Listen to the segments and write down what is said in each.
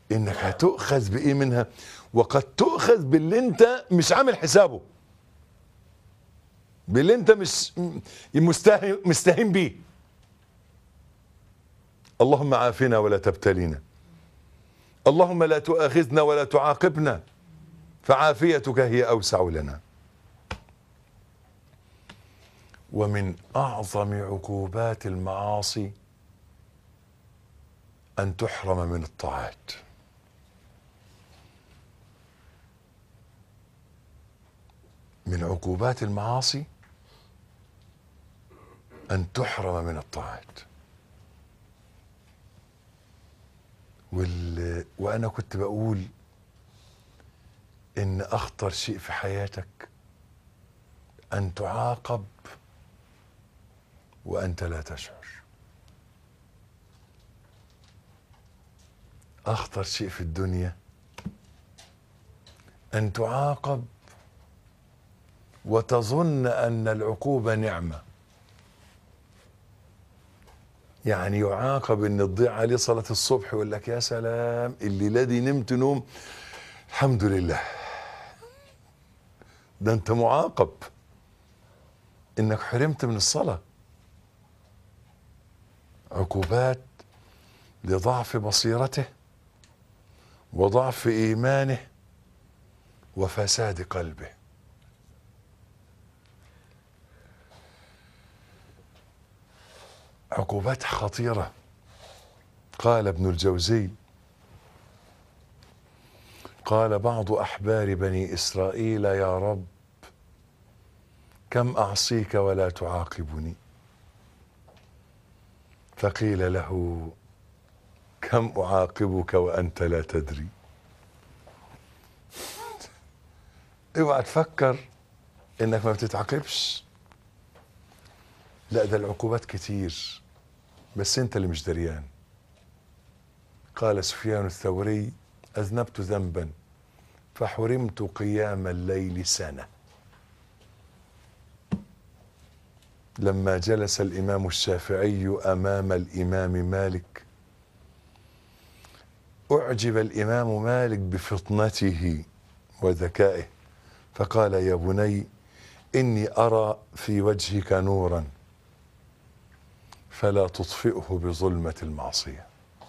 انك هتؤخذ بايه منها وقد تؤخذ باللي انت مش عامل حسابه باللي انت مش مستهين مستهين بيه اللهم عافنا ولا تبتلينا اللهم لا تؤاخذنا ولا تعاقبنا فعافيتك هي اوسع لنا ومن اعظم عقوبات المعاصي ان تحرم من الطاعات من عقوبات المعاصي ان تحرم من الطاعات وال... وانا كنت بقول ان اخطر شيء في حياتك ان تعاقب وانت لا تشعر اخطر شيء في الدنيا ان تعاقب وتظن ان العقوبه نعمه يعني يعاقب ان تضيع عليه صلاه الصبح يقول لك يا سلام الليله دي نمت نوم الحمد لله ده انت معاقب انك حرمت من الصلاه عقوبات لضعف بصيرته وضعف ايمانه وفساد قلبه عقوبات خطيره قال ابن الجوزي قال بعض احبار بني اسرائيل يا رب كم اعصيك ولا تعاقبني فقيل له كم اعاقبك وانت لا تدري اوعى تفكر انك ما بتتعاقبش لا ده العقوبات كتير بس انت اللي مش دريان قال سفيان الثوري اذنبت ذنبا فحرمت قيام الليل سنه لما جلس الامام الشافعي امام الامام مالك اعجب الامام مالك بفطنته وذكائه فقال يا بني اني ارى في وجهك نورا فلا تطفئه بظلمه المعصيه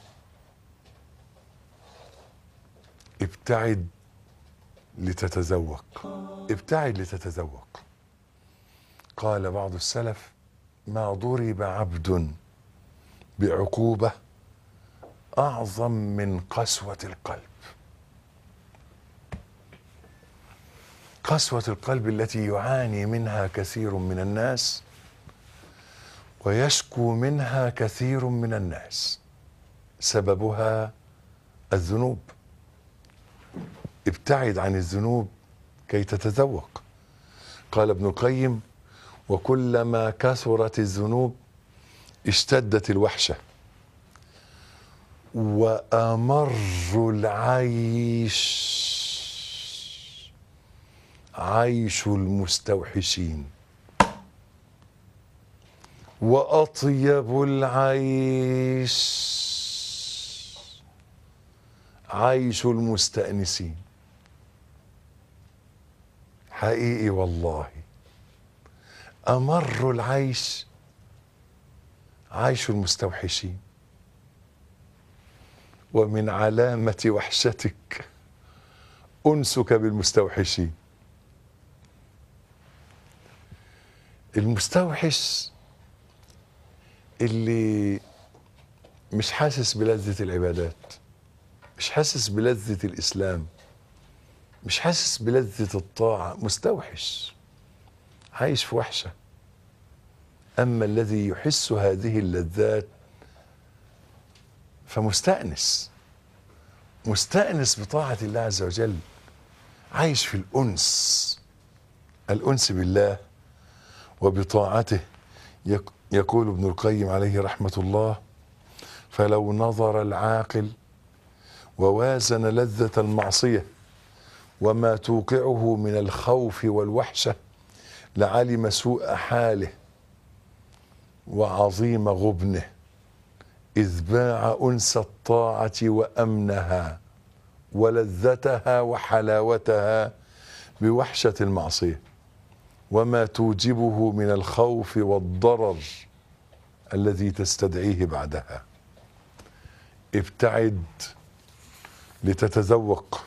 ابتعد لتتذوق ابتعد لتتذوق قال بعض السلف ما ضرب عبد بعقوبه اعظم من قسوه القلب قسوه القلب التي يعاني منها كثير من الناس ويشكو منها كثير من الناس سببها الذنوب ابتعد عن الذنوب كي تتذوق قال ابن القيم وكلما كثرت الذنوب اشتدت الوحشه وامر العيش عيش المستوحشين واطيب العيش عيش المستانسين حقيقي والله امر العيش عيش المستوحشين ومن علامه وحشتك انسك بالمستوحشين المستوحش اللي مش حاسس بلذة العبادات مش حاسس بلذة الإسلام مش حاسس بلذة الطاعة مستوحش عايش في وحشة أما الذي يحس هذه اللذات فمستأنس مستأنس بطاعة الله عز وجل عايش في الأنس الأنس بالله وبطاعته يك يقول ابن القيم عليه رحمة الله فلو نظر العاقل ووازن لذة المعصية وما توقعه من الخوف والوحشة لعلم سوء حاله وعظيم غبنه إذ باع أنس الطاعة وأمنها ولذتها وحلاوتها بوحشة المعصية وما توجبه من الخوف والضرر الذي تستدعيه بعدها ابتعد لتتذوق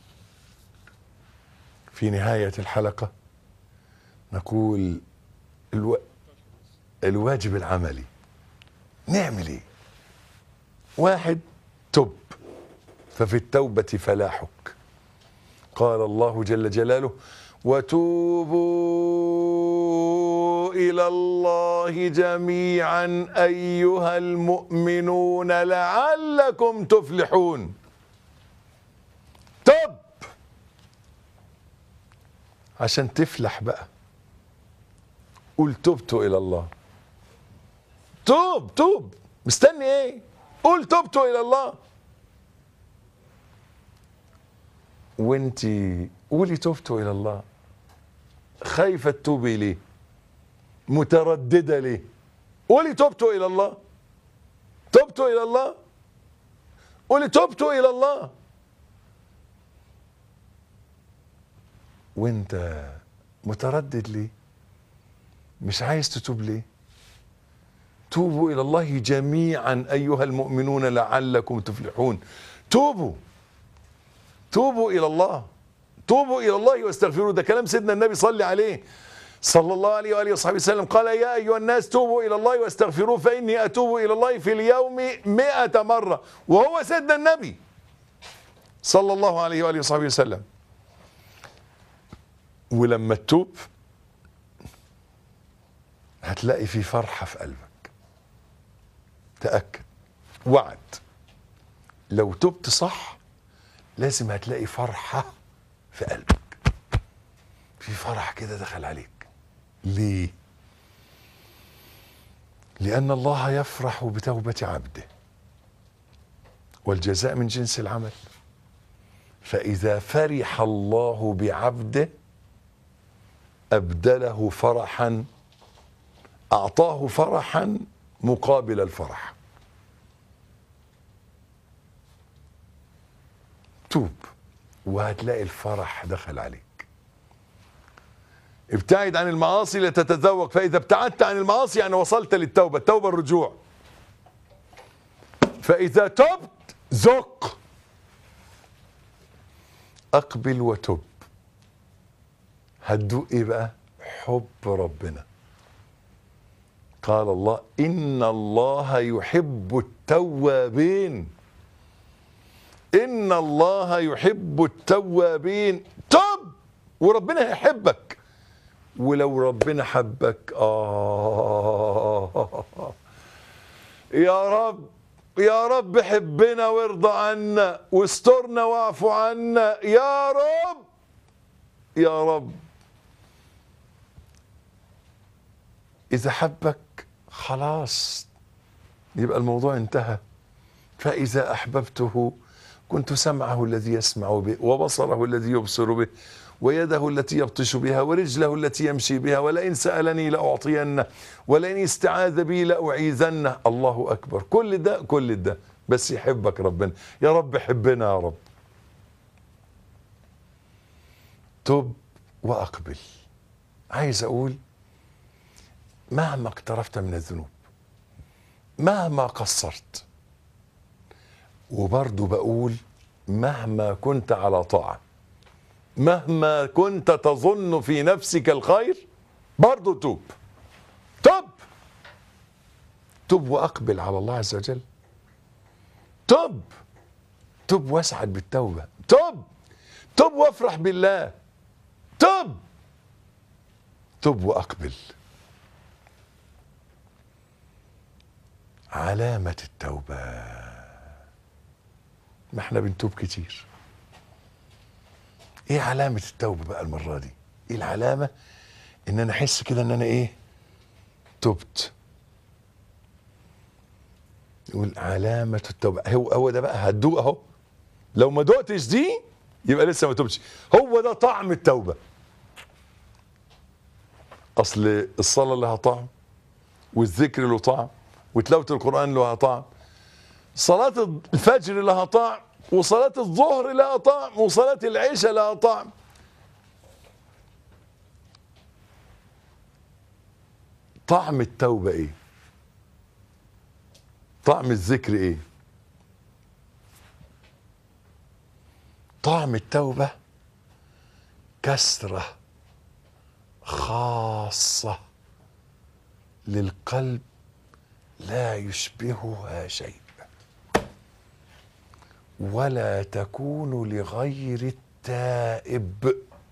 في نهاية الحلقة نقول الو... الواجب العملي نعمل ايه واحد تب ففي التوبة فلاحك قال الله جل جلاله وتوبوا إلى الله جميعا أيها المؤمنون لعلكم تفلحون تب عشان تفلح بقى قول تبت إلى الله توب توب مستني ايه قول تبت إلى الله وانت قولي تبت الى الله خايفه تتوبي ليه متردده ليه قولي تبت الى الله تبت الى الله قولي تبت الى الله وانت متردد ليه مش عايز تتوب ليه توبوا الى الله جميعا ايها المؤمنون لعلكم تفلحون توبوا توبوا الى الله توبوا الى الله واستغفروا ده كلام سيدنا النبي صلى عليه صلى الله عليه واله وصحبه وسلم قال يا ايها الناس توبوا الى الله واستغفروه فاني اتوب الى الله في اليوم مئة مره وهو سيدنا النبي صلى الله عليه واله وصحبه وسلم ولما تتوب هتلاقي في فرحه في قلبك تاكد وعد لو تبت صح لازم هتلاقي فرحة في قلبك في فرح كده دخل عليك ليه لأن الله يفرح بتوبة عبده والجزاء من جنس العمل فإذا فرح الله بعبده أبدله فرحا أعطاه فرحا مقابل الفرح توب وهتلاقي الفرح دخل عليك ابتعد عن المعاصي لتتذوق فإذا ابتعدت عن المعاصي يعني وصلت للتوبة التوبة الرجوع فإذا تبت ذق أقبل وتب هتدوق إيه بقى حب ربنا قال الله إن الله يحب التوابين إن الله يحب التوابين تب وربنا هيحبك ولو ربنا حبك آه يا رب يا رب حبنا وارضى عنا واسترنا واعف عنا يا رب يا رب إذا حبك خلاص يبقى الموضوع انتهى فإذا أحببته كنت سمعه الذي يسمع به وبصره الذي يبصر به ويده التي يبطش بها ورجله التي يمشي بها ولئن سألني لأعطينه ولئن استعاذ بي لأعيذنه الله أكبر كل ده كل ده بس يحبك ربنا يا رب حبنا يا رب تب وأقبل عايز أقول مهما اقترفت من الذنوب مهما قصرت وبرضه بقول مهما كنت على طاعة مهما كنت تظن في نفسك الخير برضه توب توب توب وأقبل على الله عز وجل توب توب واسعد بالتوبة توب توب وافرح بالله توب توب وأقبل علامة التوبة ما احنا بنتوب كتير ايه علامة التوبة بقى المرة دي ايه العلامة ان انا احس كده ان انا ايه تبت يقول علامة التوبة هو هو ده بقى هتدوق اهو لو ما دقتش دي يبقى لسه ما تبتش هو ده طعم التوبة اصل الصلاة لها طعم والذكر له طعم وتلاوة القرآن لها طعم صلاة الفجر لها طعم وصلاة الظهر لها طعم وصلاة العشاء لها طعم طعم التوبة ايه طعم الذكر ايه طعم التوبة كسرة خاصة للقلب لا يشبهها شيء ولا تكون لغير التائب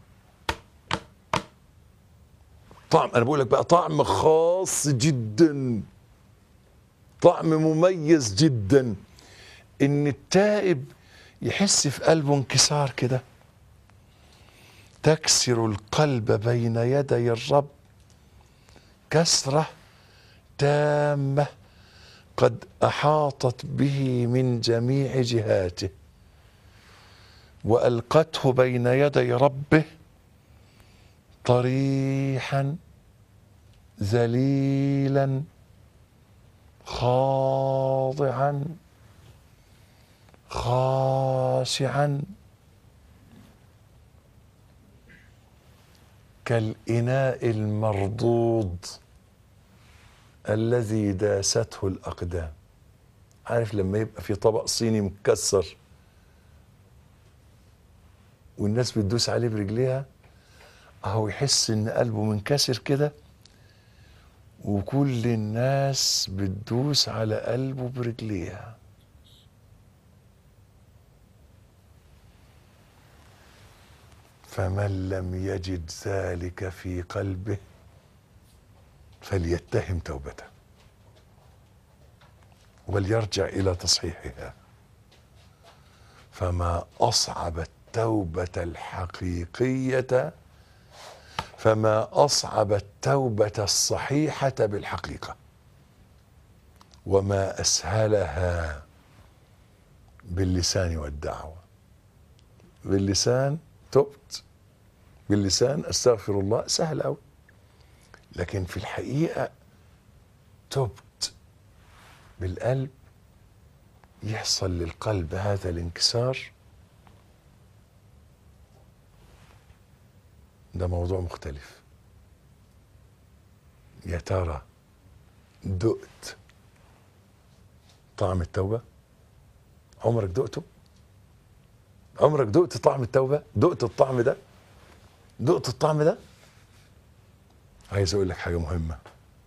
طعم انا بقول لك بقى طعم خاص جدا طعم مميز جدا ان التائب يحس في قلبه انكسار كده تكسر القلب بين يدي الرب كسره تامه قد احاطت به من جميع جهاته والقته بين يدي ربه طريحا ذليلا خاضعا خاشعا كالإناء المردود الذي داسته الأقدام عارف لما يبقى في طبق صيني مكسر والناس بتدوس عليه برجليها اهو يحس ان قلبه منكسر كده وكل الناس بتدوس على قلبه برجليها فمن لم يجد ذلك في قلبه فليتهم توبته وليرجع الى تصحيحها فما اصعب التوبه الحقيقيه فما اصعب التوبه الصحيحه بالحقيقه وما اسهلها باللسان والدعوه باللسان تبت باللسان استغفر الله سهل قوي لكن في الحقيقه تبت بالقلب يحصل للقلب هذا الانكسار ده موضوع مختلف يا ترى دقت طعم التوبة عمرك دقته عمرك دقت طعم التوبة دقت الطعم ده دقت الطعم ده عايز اقول لك حاجة مهمة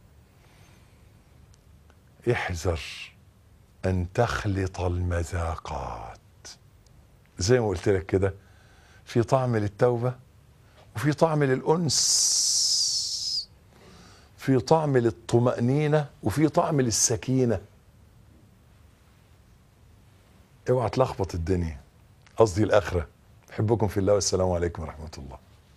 احذر ان تخلط المذاقات زي ما قلت لك كده في طعم للتوبه وفي طعم للأنس في طعم للطمأنينة وفي طعم للسكينة اوعى تلخبط الدنيا قصدي الآخرة أحبكم في الله والسلام عليكم ورحمة الله